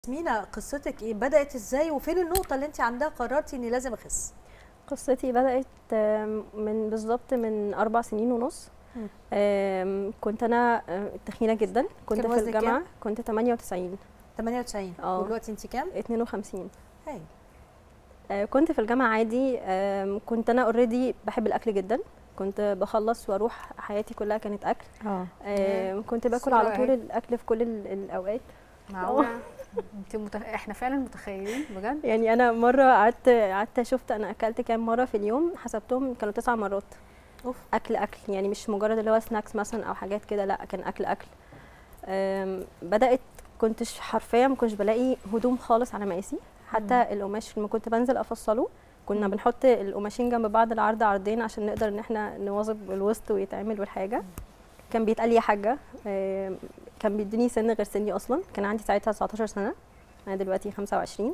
ياسمينة قصتك ايه بدأت ازاي وفين النقطة اللي انت عندها قررتي اني لازم اخس قصتي بدأت آم، من بالظبط من أربع سنين ونص مم. آم، كنت أنا آه، تخينة جدا كنت كان في وزنك الجامعة كام؟ كنت 98 98 اه. ودلوقتي انت كام 52 هاي آه، كنت في الجامعة عادي آم، كنت أنا اوريدي بحب الأكل جدا كنت بخلص واروح حياتي كلها كانت اكل اه آم، كنت باكل الصورة على طول اهي. الاكل في كل ال- الاوقات معقوله انت متخ... احنا فعلا متخيلين بجد يعني انا مره قعدت قعدت شفت انا اكلت كام مره في اليوم حسبتهم كانوا تسع مرات اوف اكل اكل يعني مش مجرد اللي هو سناكس مثلا او حاجات كده لا كان اكل اكل أم، بدات كنتش حرفيا ما كنتش بلاقي هدوم خالص على مقاسي حتى القماش لما كنت بنزل افصله كنا بنحط القماشين جنب بعض العرض عرضين عشان نقدر ان احنا نواظب الوسط ويتعمل والحاجه كان بيتقال لي يا حاجه أم، كان بيديني سن غير سني اصلا كان عندي ساعتها 19 سنه انا دلوقتي 25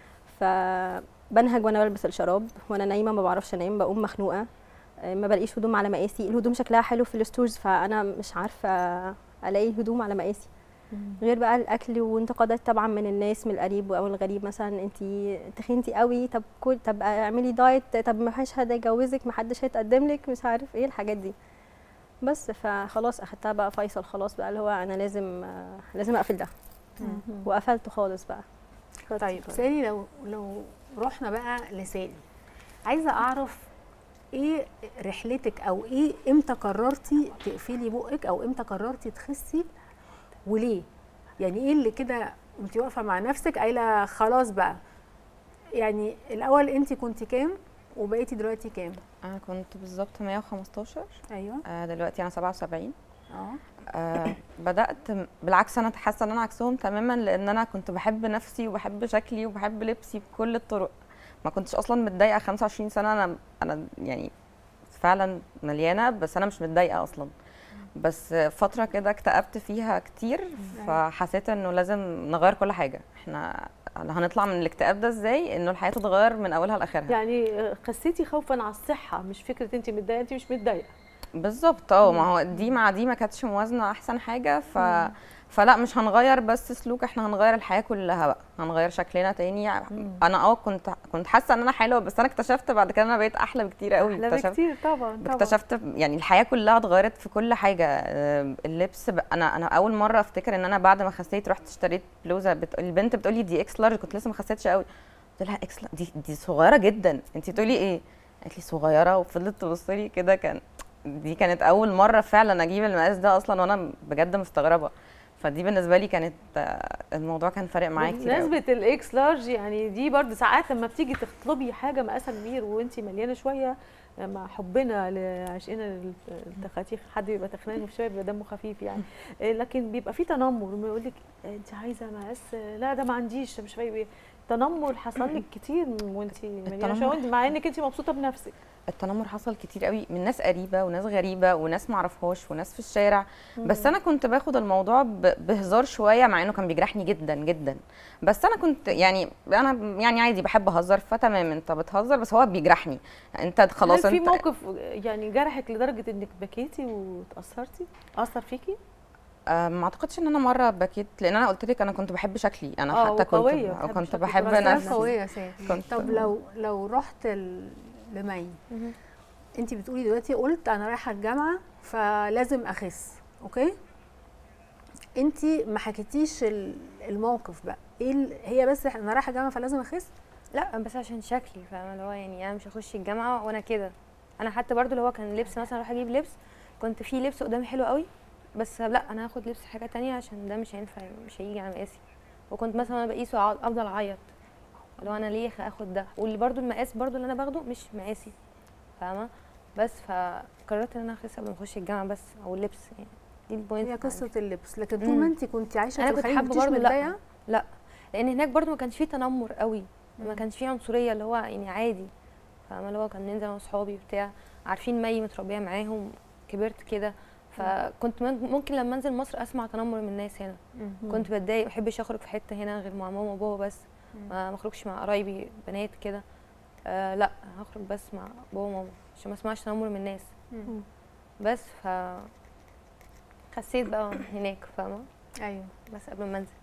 فبنهج وانا بلبس الشراب وانا نايمه ما بعرفش انام بقوم مخنوقه آه، ما بلاقيش هدوم على مقاسي الهدوم شكلها حلو في الستورز فانا مش عارفه الاقي هدوم على مقاسي غير بقى الاكل وانتقادات طبعا من الناس من القريب او الغريب مثلا انت تخنتي قوي طب كل طب اعملي دايت طب ما فيش حد يجوزك ما حدش هيتقدم لك مش عارف ايه الحاجات دي بس فخلاص اخدتها بقى فيصل خلاص بقى اللي هو انا لازم آه، لازم اقفل ده وقفلته خالص بقى طيب سالي لو لو رحنا بقى لسالي عايزه اعرف ايه رحلتك او ايه امتى قررتي تقفلي بقك او امتى قررتي تخسي وليه يعني ايه اللي كده انت واقفه مع نفسك قايله خلاص بقى يعني الاول انت كنت كام وبقيتي دلوقتي كام انا كنت بالظبط 115 ايوه آه دلوقتي انا 77 اه آه بدات بالعكس انا حاسه ان انا عكسهم تماما لان انا كنت بحب نفسي وبحب شكلي وبحب لبسي بكل الطرق ما كنتش اصلا متضايقه 25 سنه انا انا يعني فعلا مليانه بس انا مش متضايقه اصلا بس فتره كده اكتئبت فيها كتير فحسيت انه لازم نغير كل حاجه احنا هنطلع من الاكتئاب ده ازاي انه الحياه تتغير من اولها لاخرها يعني خسيتي خوفا على الصحه مش فكره انت متضايقه انت مش متضايقه بالظبط اه ما هو دي مع دي ما كانتش موازنه احسن حاجه ف فلا مش هنغير بس سلوك احنا هنغير الحياه كلها بقى هنغير شكلنا تاني انا اه كنت كنت حاسه ان انا حلوه بس انا اكتشفت بعد كده انا بقيت احلى بكتير قوي احلى اكتشفت بكتير طبعا طبعا اكتشفت يعني الحياه كلها اتغيرت في كل حاجه آه، اللبس ب... انا انا اول مره افتكر ان انا بعد ما خسيت رحت اشتريت بلوزه بت... البنت بتقول لي دي اكس لارج كنت لسه ما خسيتش قوي قلت لها اكس لارج دي دي صغيره جدا انت بتقولي ايه قالت لي صغيره وفضلت تبص لي كده كان دي كانت اول مره فعلا اجيب المقاس ده اصلا وانا بجد مستغربه فدي بالنسبه لي كانت آه، الموضوع كان فارق معايا كتير قوي. بمناسبه الاكس لارج يعني دي برضه ساعات لما بتيجي تطلبي حاجه مقاسها كبير وانت مليانه شويه مع حبنا لعشقنا للتخاتيخ حد بيبقى تخنان وشويه بيبقى دمه خفيف يعني إيه، لكن بيبقى في تنمر لما يقول لك انت عايزه مقاس لا ده ما عنديش مش فاهم ايه تنمر حصل لك كتير وانت مليانه التنمر- شويه وإنت- مع انك انت مبسوطه بنفسك التنمر حصل كتير قوي من ناس قريبه وناس غريبه وناس معرفهاش وناس في الشارع بس انا كنت باخد الموضوع ب- بهزار شويه مع انه كان بيجرحني جدا جدا بس انا كنت يعني انا يعني عادي بحب اهزر فتمام انت بتهزر بس هو بيجرحني انت خلاص هل في انت موقف يعني جرحك لدرجه انك بكيتي وتاثرتي اثر فيكي آه، ما اعتقدش ان انا مره بكيت لان انا قلت لك انا كنت بحب شكلي انا آه، حتى كنت وقوية، ب- بتحبي كنت شكلك بحب وراسها نفسي قويه يا سالي كنت طب لو لو رحت ال- لمي انت بتقولي دلوقتي قلت انا رايحه الجامعه فلازم اخس اوكي انت ما حكيتيش ال- الموقف بقى ايه ال- هي بس انا رايحه الجامعه فلازم اخس لا بس عشان شكلي فاهمه اللي هو يعني انا مش هخش الجامعه وانا كده انا حتى برضو اللي هو كان لبس مثلا اروح اجيب لبس كنت في لبس قدامي حلو قوي بس لا انا هاخد لبس حاجه تانية عشان ده مش هينفع مش هيجي على مقاسي وكنت مثلا وانا بقيسه أقعد- افضل اعيط اللي هو انا ليه اخد ده واللي برضو المقاس برضو اللي انا باخده مش مقاسي فاهمه بس فقررت ان انا اخس قبل ما اخش الجامعه بس او اللبس يعني دي البوينت هي عندي. قصه اللبس لكن طول مم. ما انت كنت عايشه انا في كنت الخليج حابه كنتيش برضو متضايقه لا لا لان هناك برضو ما كانش فيه تنمر قوي ما كانش فيه عنصريه اللي هو يعني عادي فاهمه اللي هو كان ننزل انا واصحابي بتاع عارفين مي متربيه معاهم كبرت كده فكنت من- ممكن لما انزل مصر اسمع تنمر من الناس هنا كنت بتضايق ما بحبش اخرج في حته هنا غير مع ماما وبابا بس ما ما اخرجش مع قرايبي بنات كده آه لا هخرج بس مع بابا وماما عشان ما اسمعش تنمر من الناس مم. بس ف خسيت بقى هناك فاهمه ايوه بس قبل ما انزل